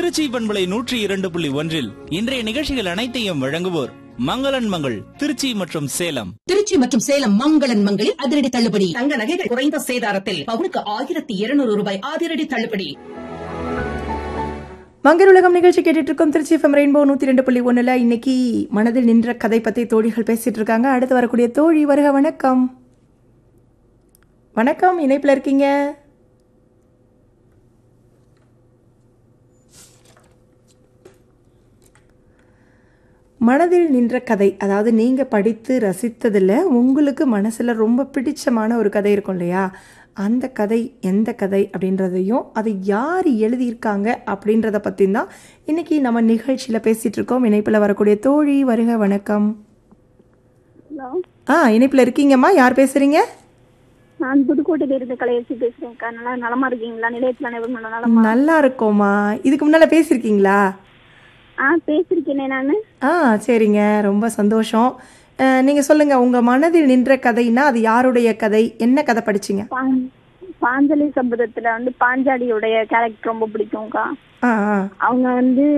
திருச்சி பண்பலை நூற்றி இரண்டு புள்ளி ஒன்றில் இன்றைய நிகழ்ச்சிகள் அனைத்தையும் வழங்குவோர் மங்களன் மங்கள் திருச்சி மற்றும் சேலம் திருச்சி மற்றும் சேலம் மங்களன் மங்களில் அதிரடி தள்ளுபடி தங்க நகைகள் குறைந்த சேதாரத்தில் பவுனுக்கு ஆயிரத்தி இருநூறு ரூபாய் அதிரடி தள்ளுபடி மங்கர் உலகம் நிகழ்ச்சி கேட்டுட்டு இருக்கோம் திருச்சி எஃப்எம் ரெயின்போ நூற்றி ரெண்டு புள்ளி ஒன்றில் இன்னைக்கு மனதில் நின்ற கதை பற்றி தோழிகள் பேசிட்டு இருக்காங்க அடுத்து வரக்கூடிய தோழி வருக வணக்கம் வணக்கம் இணைப்பில் இருக்கீங்க மனதில் நின்ற கதை அதாவது நீங்கள் படித்து ரசித்ததில் உங்களுக்கு மனசில் ரொம்ப பிடிச்சமான ஒரு கதை இருக்கும் இல்லையா அந்த கதை எந்த கதை அப்படின்றதையும் அதை யார் எழுதியிருக்காங்க அப்படின்றத பற்றி தான் இன்னைக்கு நம்ம நிகழ்ச்சியில் பேசிகிட்டு இருக்கோம் இணைப்பில் வரக்கூடிய தோழி வருக வணக்கம் ஹலோ ஆ இணைப்பில் இருக்கீங்கம்மா யார் பேசுகிறீங்க நான் புதுக்கோட்டையில இருந்து கலையரசி பேசுறேன்க்கா நல்லா நலமா இருக்கீங்களா நிலையத்துல அனைவரும் நல்லா நலமா நல்லா இருக்கோம்மா இதுக்கு முன்னால் பேசியிருக்கீங்களா ஆ பேசிருக்கேனே நானு ஆ சரிங்க ரொம்ப சந்தோஷம் நீங்கள் சொல்லுங்கள் உங்கள் மனதில் நின்ற கதைன்னா அது யாருடைய கதை என்ன கதை படிச்சீங்க பாஞ்- பாஞ்சாலி சபதத்துல வந்து பாஞ்சாலியோடைய கேரக்டர் ரொம்ப பிடிக்கும்க்கா ஆ ஆ அவங்க வந்து